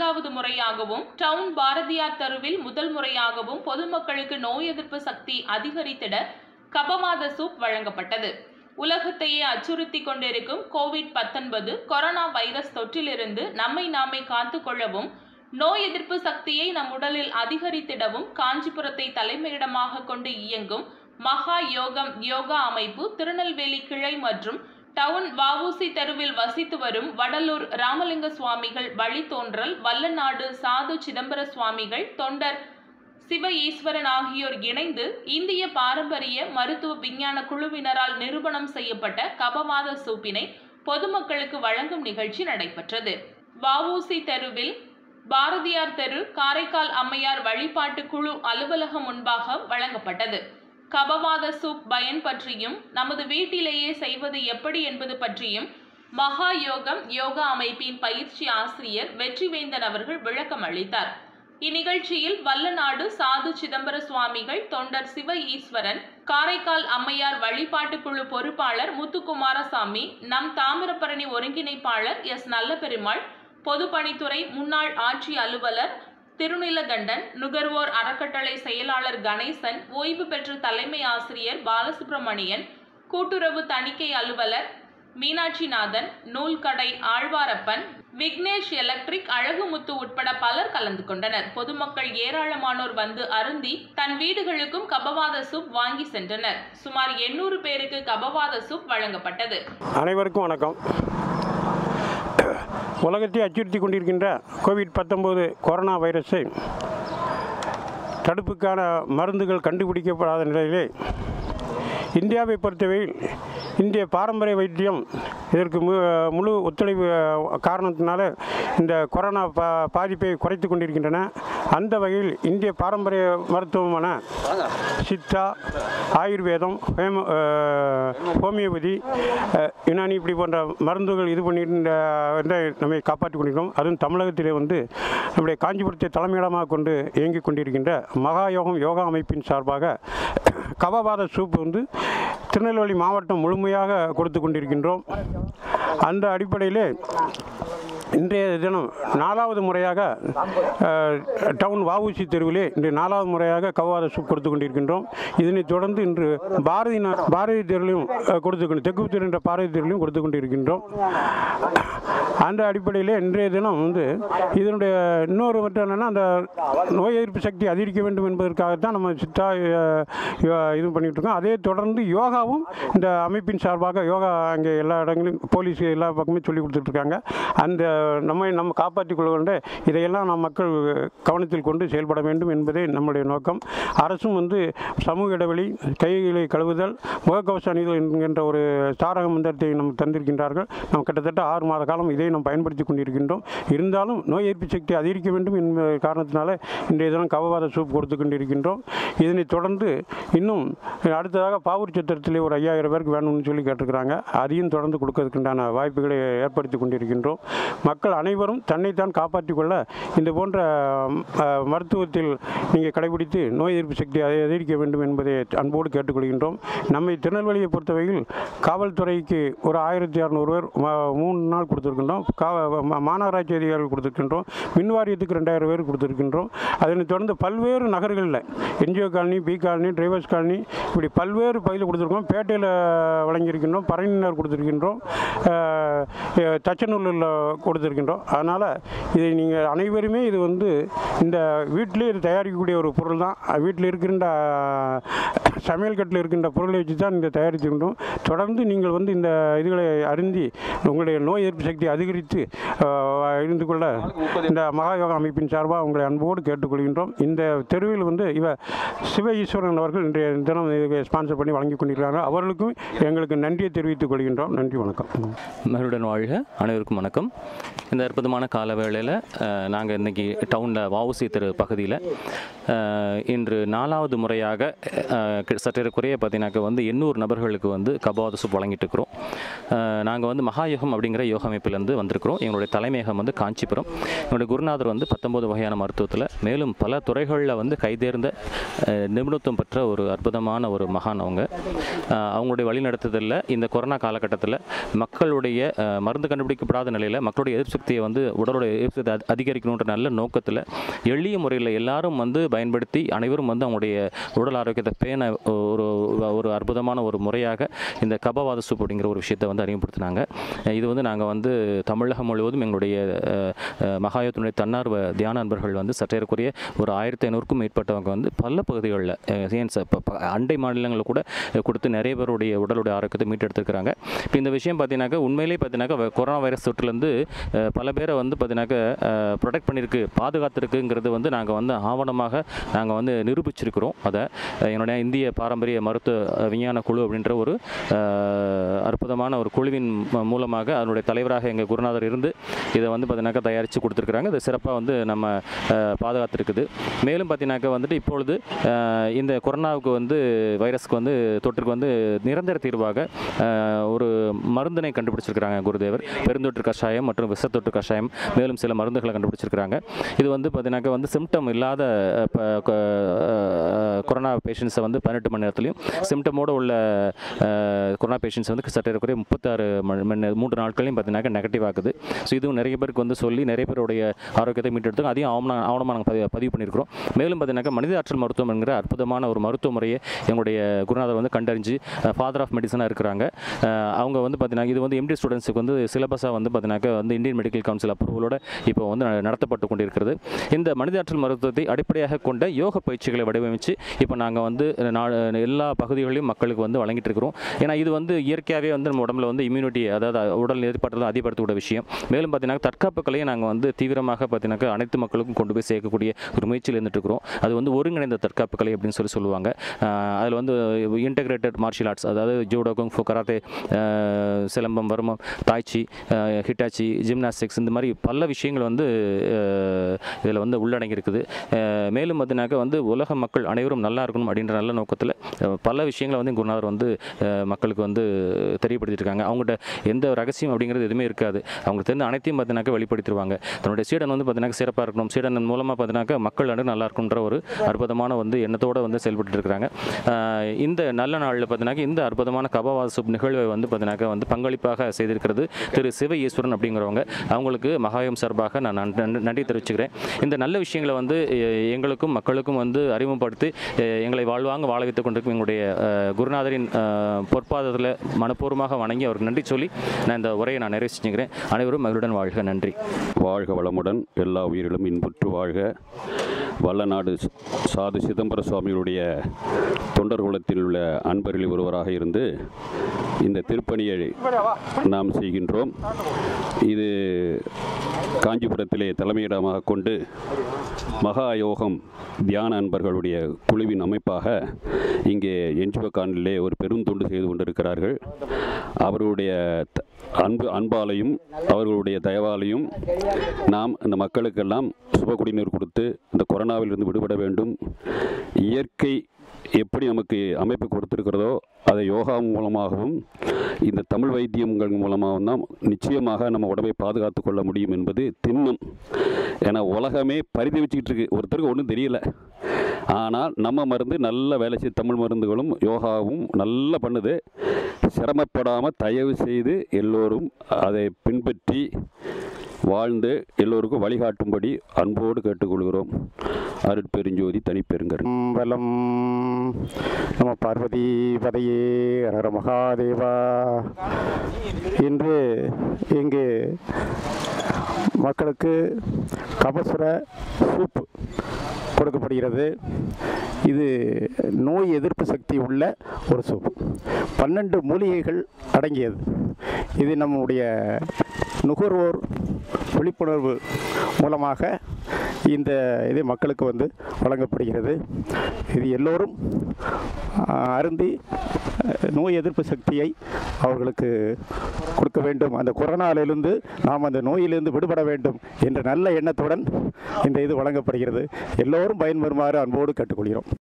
இரண்டாவது முறையாகவும் டவுன் பாரதியார் தெருவில் முதல் முறையாகவும் பொதுமக்களுக்கு நோய் எதிர்ப்பு சக்தி அதிகரித்திட கபவாத சூப் வழங்கப்பட்டது உலகத்தையே அச்சுறுத்தி கொண்டிருக்கும் கோவிட் பத்தொன்பது கொரோனா வைரஸ் தொற்றிலிருந்து நம்மை நாமே காத்துக்கொள்ளவும் நோய் எதிர்ப்பு சக்தியை நம் உடலில் அதிகரித்திடவும் காஞ்சிபுரத்தை தலைமையிடமாக கொண்டு இயங்கும் மகா யோகம் யோகா அமைப்பு திருநெல்வேலி கிளை மற்றும் டவுன் வஉசி தெருவில் வசித்து வரும் வடலூர் ராமலிங்க சுவாமிகள் வழித்தோன்றல் வல்லநாடு சாது சிதம்பர சுவாமிகள் தொண்டர் சிவ ஈஸ்வரன் ஆகியோர் இணைந்து இந்திய பாரம்பரிய மருத்துவ விஞ்ஞான குழுவினரால் நிரூபணம் செய்யப்பட்ட கபவாத சூப்பினை பொதுமக்களுக்கு வழங்கும் நிகழ்ச்சி நடைபெற்றது வஉசி தெருவில் பாரதியார் தெரு காரைக்கால் அம்மையார் வழிபாட்டு குழு அலுவலகம் முன்பாக வழங்கப்பட்டது கபவாத சூப் பயன் பற்றியும் நமது வீட்டிலேயே செய்வது எப்படி என்பது பற்றியும் மகா யோகம் யோகா அமைப்பின் பயிற்சி ஆசிரியர் வெற்றிவேந்தன் அவர்கள் விளக்கம் அளித்தார் இந்நிகழ்ச்சியில் வல்லநாடு சாது சிதம்பர சுவாமிகள் தொண்டர் சிவ ஈஸ்வரன் காரைக்கால் அம்மையார் வழிபாட்டு குழு பொறுப்பாளர் முத்துக்குமாரசாமி நம் தாமிரபரணி ஒருங்கிணைப்பாளர் எஸ் நல்லபெருமாள் பொதுப்பணித்துறை முன்னாள் ஆட்சி அலுவலர் திருநிலகண்டன் நுகர்வோர் அறக்கட்டளை செயலாளர் கணேசன் ஓய்வு பெற்ற தலைமை ஆசிரியர் பாலசுப்ரமணியன் கூட்டுறவு தணிக்கை அலுவலர் மீனாட்சிநாதன் நூல்கடை ஆழ்வாரப்பன் விக்னேஷ் எலக்ட்ரிக் அழகுமுத்து உட்பட பலர் கலந்து கொண்டனர் பொதுமக்கள் ஏராளமானோர் வந்து அருந்தி தன் வீடுகளுக்கும் கபவாத சூப் வாங்கி சென்றனர் சுமார் எண்ணூறு பேருக்கு கபவாத சூப் வழங்கப்பட்டது அனைவருக்கும் வணக்கம் உலகத்தை அச்சுறுத்தி கொண்டிருக்கின்ற கோவிட் பத்தொம்போது கொரோனா வைரஸை தடுப்புக்கான மருந்துகள் கண்டுபிடிக்கப்படாத நிலையிலே இந்தியாவை பொறுத்தவரையில் இந்திய பாரம்பரிய வைத்தியம் இதற்கு மு முழு ஒத்துழைப்பு அஹ், காரணத்தினால இந்த கொரோனா பா பாதிப்பை குறைத்து கொண்டிருக்கின்றன அந்த வகையில் இந்திய பாரம்பரிய மருத்துவமான சித்தா ஆயுர்வேதம் ஹேம அஹ், ஹோமியோபதி அஹ், யுனானி இப்படி போன்ற மருந்துகள் இது பண்ணியிருந்த வந்து நம்மை காப்பாற்றி கொண்டிருக்கிறோம் அதுவும் தமிழகத்திலே வந்து நம்முடைய காஞ்சிபுரத்தை தலைமையிடமாக கொண்டு இயங்கிக் கொண்டிருக்கின்ற மகா யோகம் யோகா அமைப்பின் சார்பாக கபவாத சூப் வந்து திருநெல்வேலி மாவட்டம் முழுமையாக கொடுத்து கொண்டிருக்கின்றோம் அந்த அடிப்படையிலே இன்றைய தினம் நாலாவது முறையாக அஹ், டவுன் வஉசி தெருவிலே இன்று நாலாவது முறையாக கவாத சூப் கொடுத்து கொண்டிருக்கின்றோம் இதனைத் தொடர்ந்து இன்று பாரதி நா- பாரதி தெருவிலும் அஹ், கொடுத்து கொண்டு தெற்கு தெரு என்ற பாரதி தெருவிலும் கொடுத்து கொண்டிருக்கின்றோம் அந்த அடிப்படையிலே இன்றைய தினம் வந்து இதனுடைய இன்னொரு மட்டும் என்னென்னா அந்த நோய் எதிர்ப்பு சக்தி அதிகரிக்க வேண்டும் என்பதற்காகத்தான் நம்ம சித்தா அஹ், யோ- இது பண்ணிட்டு இருக்கோம் அதே தொடர்ந்து யோகாவும் இந்த அமைப்பின் சார்பாக யோகா அங்கே எல்லா இடங்களிலும் போலீஸ் எல்லா பக்கமே சொல்லி கொடுத்துட்ருக்காங்க அந்த நம்மை நம்ம காப்பாற்றிக் கொள்ள வேண்டும் இதையெல்லாம் நம் மக்கள் கவனத்தில் கொண்டு செயல்பட வேண்டும் என்பதே நம்முடைய நோக்கம் அரசும் வந்து சமூக இடைவெளி கைகளை கழுவுதல் முகக்கவசம் அணிதல் என்கின்ற ஒரு தாரக மந்திரத்தை நம்ம தந்திருக்கின்றார்கள் நாம் கிட்டத்தட்ட ஆறு மாத காலம் இதை நாம் பயன்படுத்தி கொண்டிருக்கின்றோம் இருந்தாலும் நோய் எதிர்ப்பு சக்தி அதிகரிக்க வேண்டும் என்ப காரணத்தினால இன்றைய தினம் கவவாத சூப் கொடுத்து கொண்டிருக்கின்றோம் இதனைத் தொடர்ந்து இன்னும் அடுத்ததாக பாவூர் சத்திரத்திலே ஒரு ஐயாயிரம் பேருக்கு வேணும்னு சொல்லி கேட்டிருக்கிறாங்க அதையும் தொடர்ந்து கொடுக்கறதுக்குண்டான வாய்ப்புகளை ஏற்படுத்தி கொண்டிருக்கின்றோம் மக்கள் அனைவரும் தன்னைத்தான் காப்பாற்றிக் கொள்ள இந்த போன்ற ம், அஹ், மருத்துவத்தில் நீங்கள் கடைபிடித்து நோய் எதிர்ப்பு சக்தி அதை அதிகரிக்க வேண்டும் என்பதை அன்போடு கேட்டுக்கொள்கின்றோம் நம்மை திருநெல்வேலியை பொறுத்தவரையில் காவல்துறைக்கு ஒரு ஆயிரத்தி இரநூறு பேர் ம- மூணு நாள் கொடுத்துருக்கின்றோம் கா ம- மாநகராட்சி அதிகாரிகள் கொடுத்துருக்கின்றோம் மின் வாரியத்துக்கு ரெண்டாயிரம் பேர் கொடுத்துருக்கின்றோம் அதனைத் தொடர்ந்து பல்வேறு நகர்களில் NGO colony B colony drivers colony இப்படி பல்வேறு பகுதியில் கொடுத்துருக்கோம் பேட்டையில் வழங்கியிருக்கின்றோம் பரணினர் கொடுத்துருக்கின்றோம் அஹ், அஹ், தச்சநல்லூரில் கொடுத்துருக்கின்றோம் அதனால் இதை நீங்கள் அனைவருமே இது வந்து இந்த வீட்டிலே இது தயாரிக்கக்கூடிய ஒரு பொருள் தான் வீட்டில் இருக்கின்ற சமையல் கட்டில் இருக்கின்ற பொருளை வச்சு தான் இந்த தயாரித்துக்கின்றோம் தொடர்ந்து நீங்கள் வந்து இந்த இதுகளை அருந்தி உங்களுடைய நோய் எதிர்ப்பு சக்தி அதிகரித்து அஹ், இருந்து கொள்ள இந்த மகா யோகா அமைப்பின் சார்பாக உங்களை அன்போடு கேட்டுக்கொள்கின்றோம் இந்த தெருவில் வந்து இவ சிவ ஈஸ்வரன் அவர்கள் இன்றைய தினம் இதை ஸ்பான்சர் பண்ணி வழங்கி கொண்டிருக்கிறார்கள் அவர்களுக்கும் எங்களுக்கு நன்றியை தெரிவித்துக் கொள்கின்றோம் நன்றி வணக்கம் மறுடன் வாழ்க அனைவருக்கும் வணக்கம் இந்த அற்புதமான கால வேளையில் நாங்கள் இன்றைக்கி டவுனில் வஉசி தெரு பகுதியில் இன்று நாலாவது முறையாக அஹ், கிட்ட- சற்றேறக்குறைய பார்த்தீங்கன்னாக்க வந்து எண்ணூறு நபர்களுக்கு வந்து கபாத சூப் வழங்கிட்டு இருக்கிறோம் நாங்கள் வந்து மகாயோகம் அப்படிங்கிற யோக அமைப்பிலேருந்து வந்திருக்கிறோம் எங்களுடைய தலைமையகம் வந்து காஞ்சிபுரம் எங்களுடைய குருநாதர் வந்து பத்தொன்பது வகையான மருத்துவத்தில் மேலும் பல துறைகளில் வந்து கைதேர்ந்த அஹ், நிபுணத்துவம் பெற்ற ஒரு அற்புதமான ஒரு மகான் அவங்க அஹ், அவங்களுடைய வழிநடத்துதலில் இந்த கொரோனா காலகட்டத்தில் மக்களுடைய அஹ், மருந்து கண்டுபிடிக்கப்படாத நிலையில் மக்களுடைய எதிர்ப்பு சக்தியை வந்து உடலுடைய எதிர்ப்பு சக்தி அதி- அதிகரிக்கணுன்ற நல்ல நோக்கத்தில் எளிய முறையில் எல்லாரும் வந்து பயன்படுத்தி அனைவரும் வந்து அவங்களுடைய உடல் ஆரோக்கியத்தை பேண ஒரு ஒரு அற்புதமான ஒரு முறையாக இந்த கபவாத சூப் அப்படிங்கிற ஒரு விஷயத்தை வந்து அறிமுகப்படுத்தினாங்க அஹ் இது வந்து நாங்கள் வந்து தமிழகம் முழுவதும் எங்களுடைய அஹ், அஹ், மகாயோகத்தினுடைய தன்னார்வ தியான அன்பர்கள் வந்து சற்றேறக்குரிய ஒரு ஆயிரத்தி ஐநூறுக்கும் மேற்பட்டவங்க வந்து பல பகுதிகளில் ஏன் ச- ப- ப- அண்டை மாநிலங்களில் கூட அஹ், கொடுத்து நிறைய பேருடைய உடலுடைய ஆரோக்கியத்தை மீட்டெடுத்திருக்கிறாங்க இப்போ இந்த விஷயம் பார்த்தீங்கன்னாக்கா உண்மையிலேயே பார்த்தீங்கன்னாக்கா வ- கொரோனா வைரஸ் தொற்றுலேருந்து அஹ், பல பேரை வந்து பார்த்தீங்கன்னாக்கா ப்ரொடெக்ட் பண்ணியிருக்கு பாதுகாத்திருக்குங்கிறது வந்து நாங்கள் வந்து ஆவணமாக நாங்கள் வந்து நிரூபிச்சிருக்கிறோம் அதை அஹ், என்னுடைய இந்திய பாரம்பரிய மருத்துவ அஹ், விஞ்ஞான குழு அப்படின்ற ஒரு அஹ், அற்புதமான ஒரு குழுவின் ம- மூலமாக அதனுடைய தலைவராக எங்கள் குருநாதர் இருந்து இதை வந்து பார்த்தீங்கன்னாக்கா தயாரித்து கொடுத்துருக்குறாங்க இது சிறப்பாக வந்து நம்ம அஹ், பாதுகாத்திருக்குது மேலும் பார்த்தீங்கன்னாக்கா வந்துட்டு இப்பொழுது அஹ், இந்த கொரோனாவுக்கு வந்து வைரஸ்க்கு வந்து தொற்றுக்கு வந்து நிரந்தர தீர்வாக அஹ், ஒரு மருந்தினை கண்டுபிடிச்சிருக்கிறாங்க குருதேவர் பெருந்தொற்று கஷாயம் மற்றும் விஷத்தொற்று கஷாயம் மேலும் சில மருந்துகளை கண்டுபிடிச்சிருக்கிறாங்க இது வந்து பார்த்தீங்கன்னாக்கா வந்து சிம்டம் இல்லாத அஹ், ப- கொ- அஹ், கொரோனா பேஷண்ட்ஸை வந்து பதினெட்டு மணி நேரத்துலையும் சிம்டமோடு உள்ள அஹ், கொரோனா பேஷண்ட்ஸ் வந்து சற்றேறக்குறைய முப்பத்தாறு மணி மணி நேரம், மூன்று நாட்களையும் பார்த்தீங்கன்னாக்கா நெகட்டிவ் ஆகுது ஸோ இதுவும் நிறைய பேருக்கு வந்து சொல்லி நிறைய பேருடைய ஆரோக்கியத்தை மீட்டெடுத்து அதையும் ஆவண ஆவணமாக நாங்கள் பதிவு பதிவு பண்ணியிருக்கிறோம் மேலும் பார்த்தீங்கன்னாக்கா மனித ஆற்றல் மருத்துவம் என்கிற அற்புதமான ஒரு மருத்துவ முறையை எங்களுடைய குருநாதர் வந்து கண்டறிஞ்சு ஃபாதர் ஆஃப் மெடிசனாக இருக்கிறாங்க அஹ், அவங்க வந்து பார்த்தீங்கன்னா இது வந்து எம்டி ஸ்டூடெண்ட்ஸுக்கு வந்து சிலபஸாக வந்து பார்த்தீங்கன்னாக்கா வந்து இந்தியன் மெடிக்கல் கவுன்சில் அப்ரூவலோட இப்போ வந்து ந- நடத்தப்பட்டு கொண்டிருக்கிறது இந்த மனித ஆற்றல் மருத்துவத்தை அடிப்படையாக கொண்ட யோக பயிற்சிகளை வடிவமைச்சு இப்போ நாங்கள் வந்து நா- எல்லா பகுதிகளிலும் மக்களுக்கு வந்து வழங்கிட்டு இருக்கிறோம் ஏன்னா இது வந்து இயற்கையாகவே வந்து நம்ம உடம்புல வந்து இம்யூனிட்டி அதாவது உடல் எதிர்பார்த்ததை அதிகப்படுத்தக்கூடிய விஷயம் மேலும் பார்த்தீங்கன்னா தற்காப்பு கலையை நாங்கள் வந்து தீவிரமாக பார்த்தீங்கன்னாக்கா அனைத்து மக்களுக்கும் கொண்டு போய் சேர்க்கக்கூடிய ஒரு முயற்சியில் இருந்துட்டு இருக்கிறோம் அது வந்து ஒருங்கிணைந்த தற்காப்பு கலை அப்படின்னு சொல்லி சொல்லுவாங்க அதில் வந்து இன்டகிரேட்டட் மார்ஷியல் ஆர்ட்ஸ் அதாவது ஜூடோ குங்ஃபு கராத்தே அஹ், சிலம்பம் வர்மம் தாய்ச்சி அஹ், ஹிட்டாச்சி ஜிம்னாஸ்டிக்ஸ் இந்த மாதிரி பல விஷயங்கள் வந்து இதில் வந்து உள்ளடங்கி இருக்குது அஹ், மேலும் பார்த்தீங்கன்னாக்கா வந்து உலக மக்கள் அனைவரும் நல்லா இருக்கணும் அப்படின்ற நல்ல நோக்கத்தில் பல விஷயங்களை வந்து குருநாதர் வந்து அஹ், மக்களுக்கு வந்து தெரியப்படுத்தியிருக்காங்க அவங்கள்ட்ட எந்த ரகசியம் அப்படிங்கிறது எதுவுமே இருக்காது அவங்களுக்கு தெரிந்த அனைத்தையும் பார்த்தீங்கன்னாக்கா வெளிப்படுத்திடுவாங்க தன்னுடைய சீடன் வந்து பார்த்தீங்கன்னா சிறப்பாக இருக்கணும் சீடன் மூலமாக பார்த்தீங்கன்னாக்கா மக்கள் அனைவரும் நல்லா இருக்குன்ற ஒரு அற்புதமான வந்து எண்ணத்தோடு வந்து செயல்பட்டு இருக்கிறாங்க ஆஹ் இந்த நல்ல நாளில் பார்த்தீங்கன்னா இந்த அற்புதமான கபவாத சுப் நிகழ்வை வந்து பார்த்தீங்கன்னாக்கா வந்து பங்களிப்பாக செய்திருக்கிறது திரு சிவ ஈஸ்வரன் அப்படிங்கிறவங்க அவங்களுக்கு மகாயம் சார்பாக நான் நன்- நன்- நன்றி தெரிவிச்சுக்கிறேன் இந்த நல்ல விஷயங்களை வந்து எ- எங்களுக்கும் மக்களுக்கும் வந்து அறிமுகப்படுத்தி எ- எங்களை வாழ்வாங்க வாழ வைத்துக் கொண்டிருக்கும் எங்களுடைய அஹ், குருநாதரின் அஹ், பொற்பாதத்தில் மனப்பூர்வமாக வணங்கி அவருக்கு நன்றி சொல்லி நான் இந்த உரையை நான் நிறைவு செஞ்சுக்கிறேன் அனைவரும் மகிழுடன் வாழ்க நன்றி வாழ்க வளமுடன் எல்லா உயிரிலும் இன்புற்று வாழ்க வல்லநாடு ச- சாது சிதம்பர சுவாமிகளுடைய தொண்டர் குலத்தில் உள்ள அன்பர்களில் ஒருவராக இருந்து இந்த திருப்பணியை நாம் செய்கின்றோம் இது காஞ்சிபுரத்திலே தலைமையிடமாக கொண்டு மகா யோகம் தியான அன்பர்களுடைய குழுவின் அமைப்பாக இங்கே என்ஜிஓகானிலே ஒரு பெருந்தொண்டு செய்து கொண்டிருக்கிறார்கள் அவர்களுடைய த- அன்பு அன்பாலையும் அவர்களுடைய தயவாலையும் நாம் இந்த மக்களுக்கெல்லாம் சுப குடிநீர் கொடுத்து இந்த கொரோனாவிலிருந்து விடுபட வேண்டும் இயற்கை எப்படி நமக்கு அமைப்பு கொடுத்திருக்கிறதோ அதை யோகா மூலமாகவும் இந்த தமிழ் வைத்தியங்கள் மூலமாகவும் தான் நிச்சயமாக நம்ம உடம்பை பாதுகாத்து கொள்ள முடியும் என்பது திண்ணம் ஏன்னா உலகமே பரிதவிச்சுக்கிட்டு இருக்கு ஒருத்தருக்கு ஒன்றும் தெரியல ஆனால் நம்ம மருந்து நல்ல வேலை செய்ய தமிழ் மருந்துகளும் யோகாவும் நல்லா பண்ணுது சிரமப்படாமல் தயவு செய்து எல்லோரும் அதை பின்பற்றி வாழ்ந்து எல்லோருக்கும் வழிகாட்டும்படி அன்போடு கேட்டுக்கொள்கிறோம் அருட்பெருஞ்சோதி தனிப்பெருங்கர் வலம் நம பார்வதி பதையே ஹர மகாதேவா இன்று இங்கு மக்களுக்கு கபசுர சூப்பு கொடுக்கப்படுகிறது இது நோய் எதிர்ப்பு சக்தி உள்ள ஒரு சூப் பன்னெண்டு மூலிகைகள் அடங்கியது இது நம்முடைய நுகர்வோர் விழிப்புணர்வு மூலமாக இந்த இது மக்களுக்கு வந்து வழங்கப்படுகிறது இது எல்லோரும் ஆ, அருந்தி அஹ், நோய் எதிர்ப்பு சக்தியை அவர்களுக்கு கொடுக்க வேண்டும் அந்த கொரோனாவிலிருந்து நாம் அந்த நோயிலிருந்து விடுபட வேண்டும் என்ற நல்ல எண்ணத்துடன் இந்த இது வழங்கப்படுகிறது எல்லோரும் பயன்பெறுமாறு அன்போடு கேட்டுக்கொள்கிறோம்